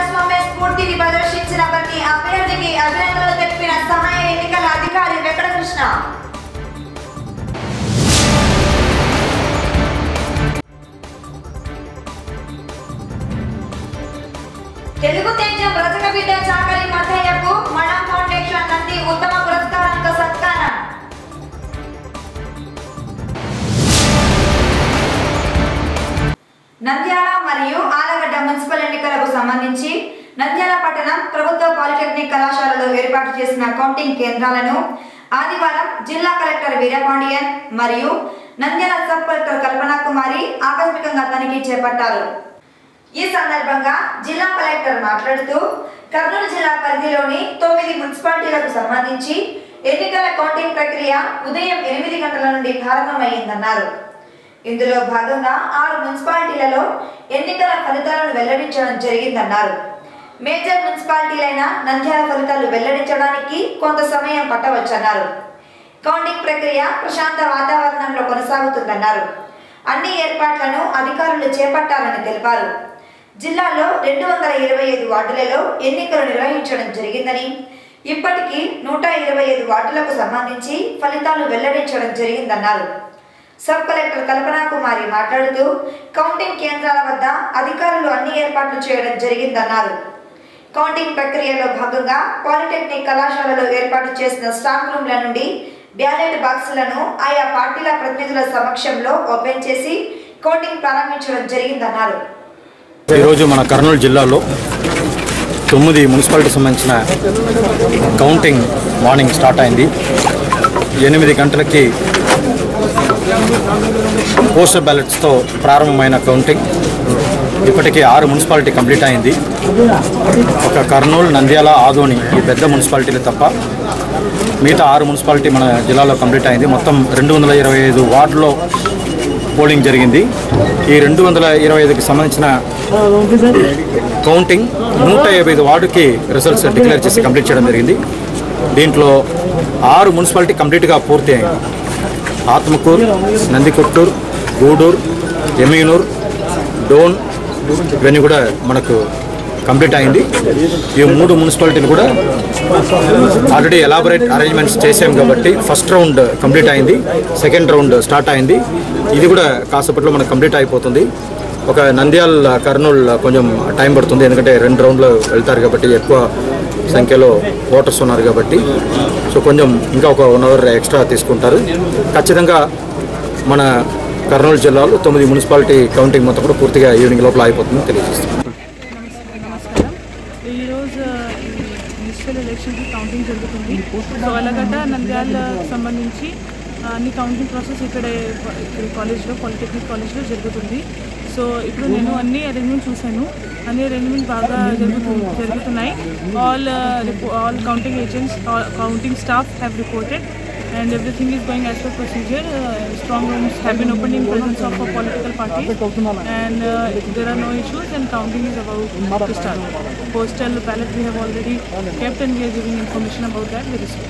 ప్రజాస్వామ్య స్ఫూర్తిని ప్రదర్శించిన ప్రతి అభ్యర్థికి అభినందనలు తెలిపిన సహాయ ఎన్నికల అధికారి వెంకటకృష్ణ తెలుగు తేజం బ్రతక బిడ్డ చాకలి మధయ్యకు మణం ఫౌండేషన్ నంది ఉత్తమ పురస్కారంతో సత్కారం నంద్యాల మరియు ఆలగడ్డ మున్సిపల్ ఎన్నికలకు సంబంధించి నంద్యాల పట్టణం ప్రభుత్వ పాలిటెక్నిక్ కళాశాలలో ఏర్పాటు చేసిన కౌంటింగ్ కేంద్రాలను ఆదివారం జిల్లా కలెక్టర్ వీరపాండియన్ మరియు నంద్యాల సబ్ కలెక్టర్ కల్పనా కుమారి ఆకస్మికంగా తనిఖీ చేపట్టారు ఈ సందర్భంగా జిల్లా కలెక్టర్ మాట్లాడుతూ కర్నూలు జిల్లా పరిధిలోని తొమ్మిది మున్సిపాలిటీలకు సంబంధించి ఎన్నికల కౌంటింగ్ ప్రక్రియ ఉదయం ఎనిమిది గంటల నుండి ప్రారంభమైందన్నారు ఇందులో భాగంగా ఆరు మున్సిపాలిటీలలో ఎన్నికల ఫలితాలను వెల్లడించడం జరిగిందన్నారు మేజర్ మున్సిపాలిటీలైన నంద్యాల ఫలితాలు వెల్లడించడానికి కొంత సమయం పట్టవచ్చన్నారు కౌంటింగ్ ప్రక్రియ ప్రశాంత వాతావరణంలో కొనసాగుతుందన్నారు అన్ని ఏర్పాట్లను అధికారులు చేపట్టాలని తెలిపారు జిల్లాలో రెండు వందల ఇరవై ఐదు వార్డులలో ఎన్నికలు నిర్వహించడం జరిగిందని ఇప్పటికీ నూట ఇరవై ఐదు వార్డులకు సంబంధించి ఫలితాలు వెల్లడించడం జరిగిందన్నారు సబ్ కలెక్టర్ కల్పనా కుమారి మాట్లాడుతూ కౌంటింగ్ కేంద్రాల వద్ద అధికారులు అన్ని ఏర్పాట్లు చేయడం జరిగిందన్నారు కౌంటింగ్ ప్రక్రియలో భాగంగా పాలిటెక్నిక్ కళాశాలలో ఏర్పాటు చేసిన స్ట్రాంగ్ రూమ్ల నుండి బ్యాలెట్ బాక్సులను ఆయా పార్టీల ప్రతినిధుల సమక్షంలో ఓపెన్ చేసి కౌంటింగ్ ప్రారంభించడం జరిగిందన్నారు ఈరోజు మన కర్నూలు జిల్లాలో తొమ్మిది మున్సిపాలిటీ సంబంధించిన కౌంటింగ్ మార్నింగ్ స్టార్ట్ అయింది ఎనిమిది గంటలకి పోస్టల్ బ్యాలెట్స్తో ప్రారంభమైన కౌంటింగ్ ఇప్పటికీ ఆరు మున్సిపాలిటీ కంప్లీట్ అయింది ఒక కర్నూలు నంద్యాల ఆదోని ఈ పెద్ద మున్సిపాలిటీలు తప్ప మిగతా ఆరు మున్సిపాలిటీ మన జిల్లాలో కంప్లీట్ అయింది మొత్తం రెండు వందల ఇరవై ఐదు వార్డులో పోలింగ్ జరిగింది ఈ రెండు వందల ఇరవై ఐదుకి సంబంధించిన కౌంటింగ్ నూట యాభై ఐదు వార్డుకి రిజల్ట్స్ డిక్లేర్ చేసి కంప్లీట్ చేయడం జరిగింది దీంట్లో ఆరు మున్సిపాలిటీ కంప్లీట్గా పూర్తి అయింది ఆత్మకూరు నందికొట్టూరు గూడూరు ఎమీనూర్ డోన్ ఇవన్నీ కూడా మనకు కంప్లీట్ అయింది ఈ మూడు మున్సిపాలిటీలు కూడా ఆల్రెడీ ఎలాబొరేట్ అరేంజ్మెంట్స్ చేసాం కాబట్టి ఫస్ట్ రౌండ్ కంప్లీట్ అయింది సెకండ్ రౌండ్ స్టార్ట్ అయింది ఇది కూడా కాసేపట్లో మనకు కంప్లీట్ అయిపోతుంది ఒక నంద్యాల కర్నూలు కొంచెం టైం పడుతుంది ఎందుకంటే రెండు రౌండ్లు వెళ్తారు కాబట్టి ఎక్కువ సంఖ్యలో ఓటర్స్ ఉన్నారు కాబట్టి సో కొంచెం ఇంకా ఒక వన్ అవర్ ఎక్స్ట్రా తీసుకుంటారు ఖచ్చితంగా మన కర్నూలు జిల్లాలో తొమ్మిది మున్సిపాలిటీ కౌంటింగ్ మొత్తం కూడా పూర్తిగా ఈవినింగ్ లోపల అయిపోతుందని తెలియజేస్తున్నాం నమస్కారం ఈరోజు ఈ మున్సిపల్ ఎలక్షన్కి కౌంటింగ్ జరుగుతుంది సో అలాగట నంద్యాల సంబంధించి ఆ, అన్ని కౌంటింగ్ ప్రాసెస్ ఇక్కడే ఇక్కడ కాలేజ్లో పాలిటెక్నిక్ కాలేజ్లో జరుగుతుంది సో ఇప్పుడు నేను అన్ని అరేంజ్మెంట్ చూశాను అన్ని అరేంజ్మెంట్ బాగా జరుగుతు జరుగుతున్నాయి all all counting agents counting staff have reported and everything is going as per procedure. Uh, strong rooms have been opened in presence of a political parties and uh, there are no issues and counting is about to start. Postal ballot we have already kept and we are giving information about that very soon.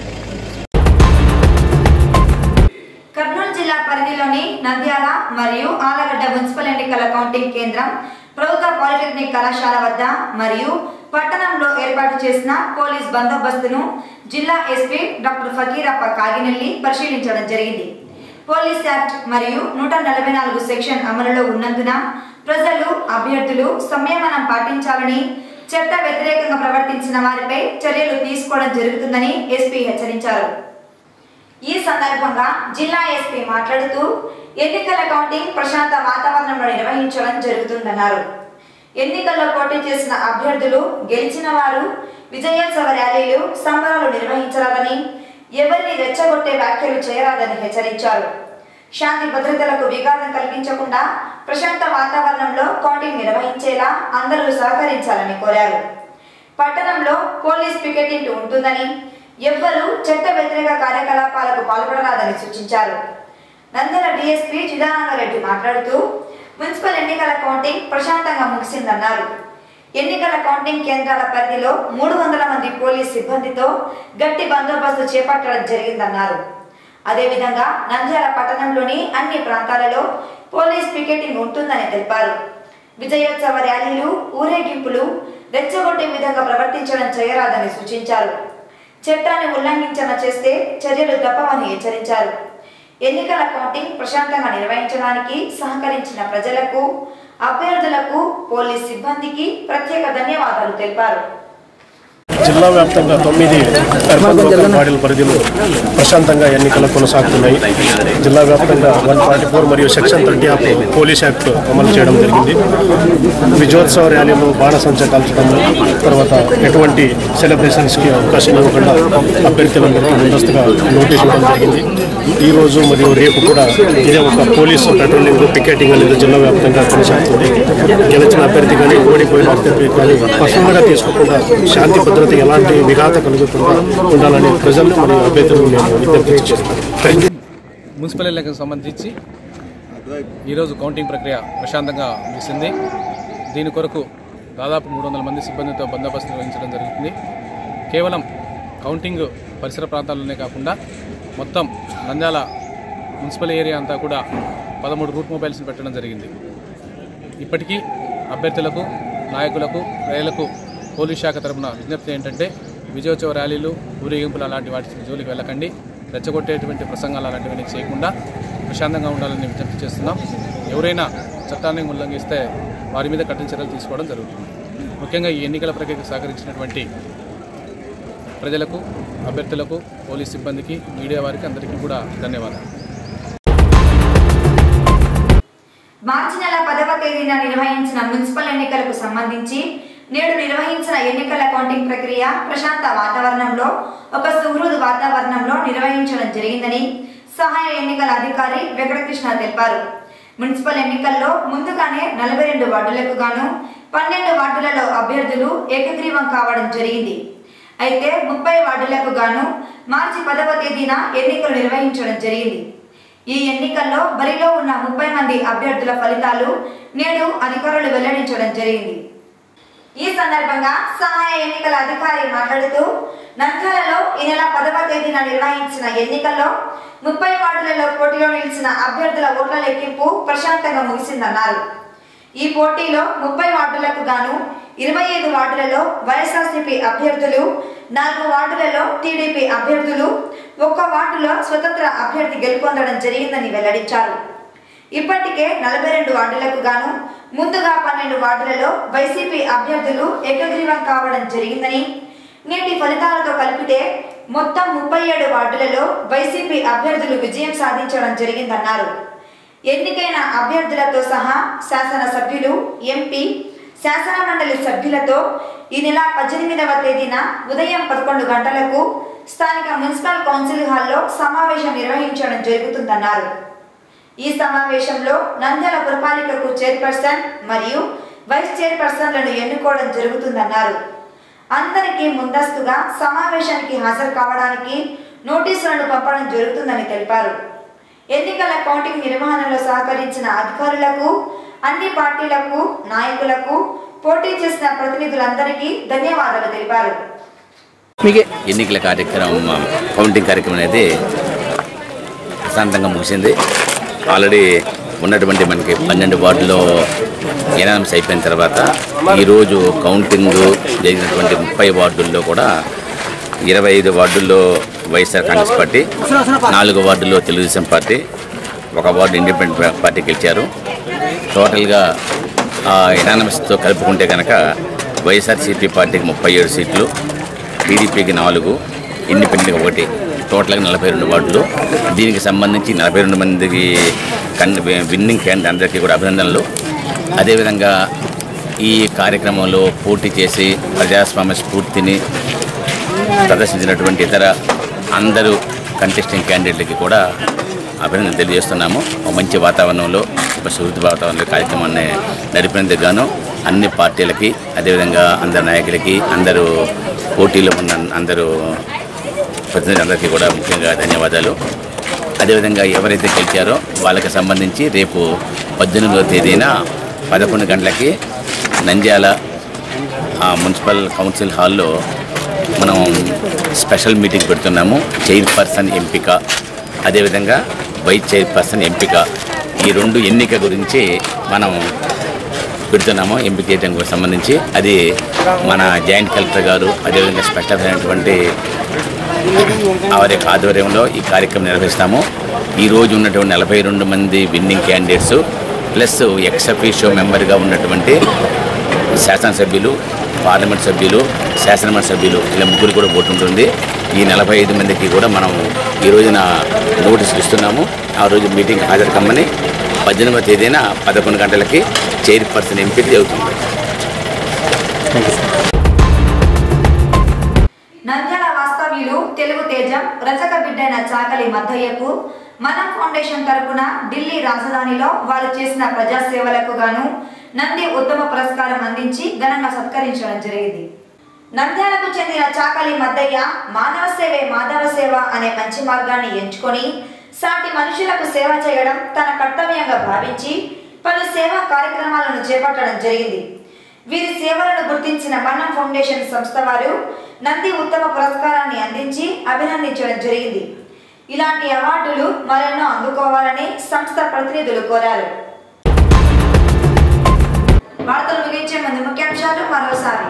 Kurnool జిల్లా పరిధిలోని నంద్యాల మరియు Allagadda municipal ఎన్నికల counting కేంద్రం ప్రభుత్వ polytechnic కళాశాల వద్ద మరియు పట్టణంలో ఏర్పాటు చేసిన పోలీస్ బందోబస్తును జిల్లా ఎస్పీ డాక్టర్ ఫకీరప్ప కాగినెల్లి పరిశీలించడం జరిగింది పోలీస్ యాక్ట్ మరియు నూట నలభై నాలుగు సెక్షన్ అమలులో ఉన్నందున ప్రజలు అభ్యర్థులు సంయమనం పాటించాలని చట్ట వ్యతిరేకంగా ప్రవర్తించిన వారిపై చర్యలు తీసుకోవడం జరుగుతుందని ఎస్పీ హెచ్చరించారు ఈ సందర్భంగా జిల్లా ఎస్పీ మాట్లాడుతూ ఎన్నికల కౌంటింగ్ ప్రశాంత వాతావరణంలో నిర్వహించడం జరుగుతుందన్నారు ఎన్నికల్లో పోటీ చేసిన అభ్యర్థులు గెలిచిన వారు విజయోత్సవ ర్యాలీలు సంబరాలు నిర్వహించరాదని ఎవరిని రెచ్చగొట్టే వ్యాఖ్యలు చేయరాదని హెచ్చరించారు శాంతి భద్రతలకు విఘాతం కలిగించకుండా ప్రశాంత వాతావరణంలో కౌంటింగ్ నిర్వహించేలా అందరూ సహకరించాలని కోరారు పట్టణంలో పోలీస్ పికెటింగ్ ఉంటుందని ఎవ్వరూ చట్ట వ్యతిరేక కార్యకలాపాలకు పాల్పడరాదని సూచించారు నంద్యాల డీఎస్పీ చిదానందరెడ్డి మాట్లాడుతూ మున్సిపల్ ఎన్నికల కౌంటింగ్ ప్రశాంతంగా ముగిసిందన్నారు ఎన్నికల కౌంటింగ్ కేంద్రాల పరిధిలో మూడు వందల మంది పోలీస్ సిబ్బందితో గట్టి బందోబస్తు చేపట్టడం జరిగిందన్నారు అదేవిధంగా నంద్యాల పట్టణంలోని అన్ని ప్రాంతాలలో పోలీస్ పికెటింగ్ ఉంటుందని తెలిపారు విజయోత్సవ ర్యాలీలు ఊరేగింపులు రెచ్చగొట్టే విధంగా ప్రవర్తించడం చేయరాదని సూచించారు చట్టాన్ని ఉల్లంఘించన చేస్తే చర్యలు తప్పవని హెచ్చరించారు ఎన్నికల కౌంటింగ్ ప్రశాంతంగా నిర్వహించడానికి సహకరించిన ప్రజలకు అభ్యర్థులకు పోలీస్ సిబ్బందికి ప్రత్యేక ధన్యవాదాలు తెలిపారు జిల్లా వ్యాప్తంగా తొమ్మిది అర్బన్ లోకల్ బాడీల పరిధిలో ప్రశాంతంగా ఎన్నికలు కొనసాగుతున్నాయి జిల్లా వ్యాప్తంగా వన్ ఫార్టీ ఫోర్ మరియు section thirty of police act అమలు చేయడం జరిగింది విజయోత్సవ ర్యాలీలో బాణసంచ కాల్చడం తర్వాత ఎటువంటి సెలబ్రేషన్స్కి అవకాశం ఇవ్వకుండా అభ్యర్థులందరికీ ముందస్తుగా నోటీస్ ఇవ్వడం జరిగింది ఈ రోజు మరియు రేపు కూడా ఇదే ఒక పోలీసు పెట్రోలింగ్ పికెటింగ్ అనేది జిల్లా వ్యాప్తంగా కొనసాగుతుంది గెలిచిన అభ్యర్థి కానీ ఓడిపోయిన అభ్యర్థి కానీ పర్సనల్గా తీసుకోకుండా శాంతి భద్రత ఎలాంటి విఘాత కలుగకుండా ఉండాలని ప్రజలను మరియు అభ్యర్థులను నేను విజ్ఞప్తి చేస్తున్నాను థ్యాంక్ యూ మున్సిపల్ ఎన్నికలకు సంబంధించి ఈరోజు కౌంటింగ్ ప్రక్రియ ప్రశాంతంగా ముగిసింది దీని కొరకు దాదాపు మూడు వందల మంది సిబ్బందితో బందోబస్తు నిర్వహించడం జరుగుతుంది కేవలం కౌంటింగ్ పరిసర ప్రాంతాల్లోనే కాకుండా మొత్తం నంద్యాల మున్సిపల్ ఏరియా అంతా కూడా పదమూడు రూట్ మొబైల్స్ని పెట్టడం జరిగింది ఇప్పటికీ అభ్యర్థులకు నాయకులకు ప్రజలకు పోలీస్ శాఖ తరపున విజ్ఞప్తి ఏంటంటే విజయోత్సవ ర్యాలీలు ఊరేగింపులు అలాంటి వాటి జోలికి వెళ్ళకండి రెచ్చగొట్టేటువంటి ప్రసంగాలు అలాంటివన్నీ చేయకుండా ప్రశాంతంగా ఉండాలని విజ్ఞప్తి చేస్తున్నాం ఎవరైనా చట్టాన్ని ఉల్లంఘిస్తే వారి మీద కఠిన చర్యలు తీసుకోవడం జరుగుతుంది ముఖ్యంగా ఈ ఎన్నికల ప్రక్రియకు సహకరించినటువంటి ప్రజలకు అభ్యర్థులకు పోలీస్ సిబ్బందికి మీడియా వారికి అందరికీ కూడా ధన్యవాదాలు మార్చి నెల పదవ తేదీన నిర్వహించిన మున్సిపల్ ఎన్నికలకు సంబంధించి నేడు నిర్వహించిన ఎన్నికల కౌంటింగ్ ప్రక్రియ ప్రశాంత వాతావరణంలో ఒక సుహృద్ వాతావరణంలో నిర్వహించడం జరిగిందని సహాయ ఎన్నికల అధికారి వెంకటకృష్ణ తెలిపారు మున్సిపల్ ఎన్నికల్లో ముందుగానే నలభై రెండు వార్డులకు గాను పన్నెండు వార్డులలో అభ్యర్థులు ఏకగ్రీవం కావడం జరిగింది అయితే ముప్పై వార్డులకు గాను మార్చి పదవ తేదీన ఎన్నికలు నిర్వహించడం జరిగింది ఈ ఎన్నికల్లో బరిలో ఉన్న ముప్పై మంది అభ్యర్థుల ఫలితాలు నేడు అధికారులు వెల్లడించడం జరిగింది ఈ సందర్భంగా సహాయ ఎన్నికల అధికారి మాట్లాడుతూ నంద్యాలలో ఈ నెల పదవ తేదీన నిర్వహించిన ఎన్నికల్లో ముప్పై వార్డులలో పోటీలో నిలిచిన అభ్యర్థుల ఓట్ల లెక్కింపు ప్రశాంతంగా ముగిసిందన్నారు ఈ పోటీలో ముప్పై వార్డులకు గాను ఇరవై ఐదు వార్డులలో వైఎస్ఆర్సీపీ అభ్యర్థులు నాలుగు వార్డులలో టీడీపీ అభ్యర్థులు ఒక్క వార్డులో స్వతంత్ర అభ్యర్థి గెలుపొందడం జరిగిందని వెల్లడించారు ఇప్పటికే నలభై రెండు వార్డులకు గాను ముందుగా పన్నెండు వార్డులలో వైసీపీ అభ్యర్థులు ఏకగ్రీవం కావడం జరిగిందని నేటి ఫలితాలతో కలిపితే మొత్తం ముప్పై ఏడు వార్డులలో వైసీపీ అభ్యర్థులు విజయం సాధించడం జరిగిందన్నారు ఎన్నికైన అభ్యర్థులతో సహా శాసన సభ్యులు ఎంపీ శాసన మండలి సభ్యులతో ఈ నెల పద్దెనిమిదవ తేదీన ఉదయం పదకొండు గంటలకు స్థానిక మున్సిపల్ కౌన్సిల్ హాల్లో సమావేశం నిర్వహించడం జరుగుతుందన్నారు ఈ సమావేశంలో నంద్యాల పురపాలికకు చైర్పర్సన్ మరియు వైస్ చైర్పర్సన్లను ఎన్నుకోవడం జరుగుతుందన్నారు అందరికీ ముందస్తుగా సమావేశానికి హాజరు కావడానికి నోటీసులను పంపడం జరుగుతుందని తెలిపారు ఎన్నికల కౌంటింగ్ నిర్వహణలో సహకరించిన అధికారులకు అన్ని పార్టీలకు నాయకులకు పోటీ చేసిన ప్రతినిధులందరికీ ధన్యవాదాలు తెలిపారు ఎన్నికల కార్యక్రమం కౌంటింగ్ కార్యక్రమం అనేది ప్రశాంతంగా ముగిసింది ఆల్రెడీ ఉన్నటువంటి మనకి పన్నెండు వార్డులో ఎనానమ్స్ అయిపోయిన తర్వాత ఈరోజు కౌంటింగ్ జరిగినటువంటి ముప్పై వార్డుల్లో కూడా ఇరవై ఐదు వార్డుల్లో వైఎస్ఆర్ కాంగ్రెస్ పార్టీ నాలుగు వార్డుల్లో తెలుగుదేశం పార్టీ ఒక వార్డు ఇండిపెండెంట్ పార్టీ గెలిచారు టోటల్గా ఎనానమస్తో కలుపుకుంటే కనుక వైఎస్ఆర్సీపీ పార్టీకి ముప్పై ఏడు సీట్లు టీడీపీకి నాలుగు ఇండిపెండెంట్గా ఒకటి టోటల్గా నలభై రెండు వార్డులు దీనికి సంబంధించి నలభై రెండు మందికి కన్ విన్నింగ్ క్యాండిడేట్ అందరికీ కూడా అభినందనలు అదేవిధంగా ఈ కార్యక్రమంలో పోటీ చేసి ప్రజాస్వామ్య స్ఫూర్తిని ప్రదర్శించినటువంటి ఇతర అందరూ కంటెస్టింగ్ క్యాండిడేట్లకి కూడా అభినందన తెలియజేస్తున్నాము ఒక మంచి వాతావరణంలో ఒక సుహృతి వాతావరణంలో కార్యక్రమాన్ని నడిపినందుకు గాను అన్ని పార్టీలకి అదేవిధంగా అందరు నాయకులకి అందరూ పోటీలో ఉన్న అందరూ ప్రతినిధులందరికీ కూడా ముఖ్యంగా ధన్యవాదాలు అదేవిధంగా ఎవరైతే గెలిచారో వాళ్ళకి సంబంధించి రేపు పద్దెనిమిదవ తేదీన పదకొండు గంటలకి నంద్యాల ఆ మున్సిపల్ కౌన్సిల్ హాల్లో మనం స్పెషల్ మీటింగ్ పెడుతున్నాము చైర్పర్సన్ ఎంపిక అదేవిధంగా వైస్ చైర్పర్సన్ ఎంపిక ఈ రెండు ఎన్నిక గురించి మనం పెడుతున్నాము ఎంపిక చేయడానికి సంబంధించి అది మన జాయింట్ కలెక్టర్ గారు అదేవిధంగా స్పెషల్ అయినటువంటి వారి యొక్క ఆధ్వర్యంలో ఈ కార్యక్రమం నిర్వహిస్తాము ఈ రోజు ఉన్నటువంటి నలభై రెండు మంది winning candidates plus ex officio మెంబర్గా ఉన్నటువంటి శాసనసభ్యులు పార్లమెంట్ సభ్యులు శాసనమండలి సభ్యులు ఇలా ముగ్గురు కూడా ఓటు ఉంటుంది ఈ నలభై ఐదు మందికి కూడా మనం ఈ రోజున నోటీసులు ఇస్తున్నాము ఆ రోజు మీటింగ్ హాజరు కమ్మని పద్దెనిమిదవ తేదీన పదకొండు గంటలకి చైర్పర్సన్ ఎంపిక జరుగుతుంది నంద్యాల వాస్తవ్యులు తెలుగు తేజం రజక బిడ్డైన చాకలి మద్దయ్యకు మనం ఫౌండేషన్ తరపున ఢిల్లీ రాజధానిలో వారు చేసిన ప్రజాసేవలకు గాను నంది ఉత్తమ పురస్కారం అందించి ఘనంగా సత్కరించడం జరిగింది నంద్యాలకు చెందిన చాకలి మద్దయ్య మానవ సేవే మాధవ సేవ అనే మంచి మార్గాన్ని ఎంచుకొని సాటి మనుషులకు సేవ చేయడం తన కర్తవ్యంగా భావించి పలు సేవా కార్యక్రమాలను చేపట్టడం జరిగింది వీరి సేవలను గుర్తించిన మన్నం ఫౌండేషన్ సంస్థ వారు నంది ఉత్తమ పురస్కారాన్ని అందించి అభినందించడం జరిగింది ఇలాంటి అవార్డులు మరెన్నో అందుకోవాలని సంస్థ ప్రతినిధులు కోరారు వార్తలు ముగించే ముందు ముఖ్యాంశాలు మరోసారి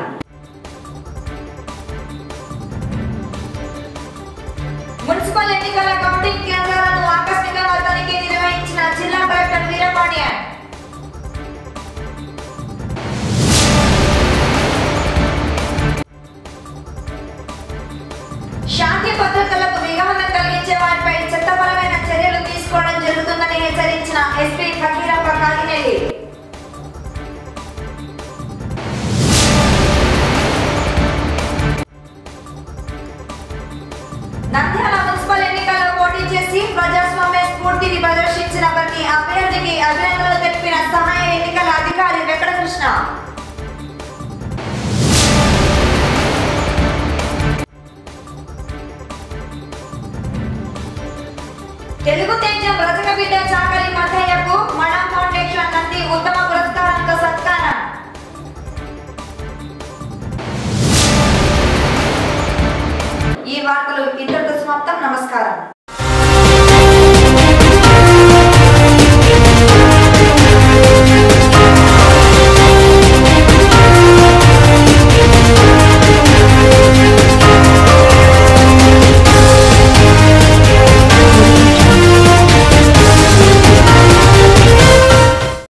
మున్సిపల్ ఎన్నికల కౌంటింగ్ కేంద్రాలను ఆకస్మికంగా తనిఖీ నిర్వహించిన జిల్లా కలెక్టర్ వీరపాండ్యన్ శాంతి భద్రతలకు విఘాతం కలిగించే వారిపై చట్టపరమైన చర్యలు తీసుకోవడం జరుగుతుందని హెచ్చరించిన ఎస్పీ ఫకీరప్ప కాగినేలి నంద్యాల మున్సిపల్ ఎన్నికల్లో పోటీ చేసి ప్రజాస్వామ్య స్ఫూర్తిని ప్రదర్శించిన ప్రతి అభ్యర్థికి అభినందనలు తెలిపిన సహాయ ఎన్నికల అధికారి వెంకటకృష్ణ తెలుగు తేజం రజక బిడ్డ చాకలి మధయ్యకు మడా ఫౌండేషన్ నంది ఉత్తమ పురస్కారంతో సత్కారం ఈ వార్తలు ఇంతటితో సమాప్తం నమస్కారం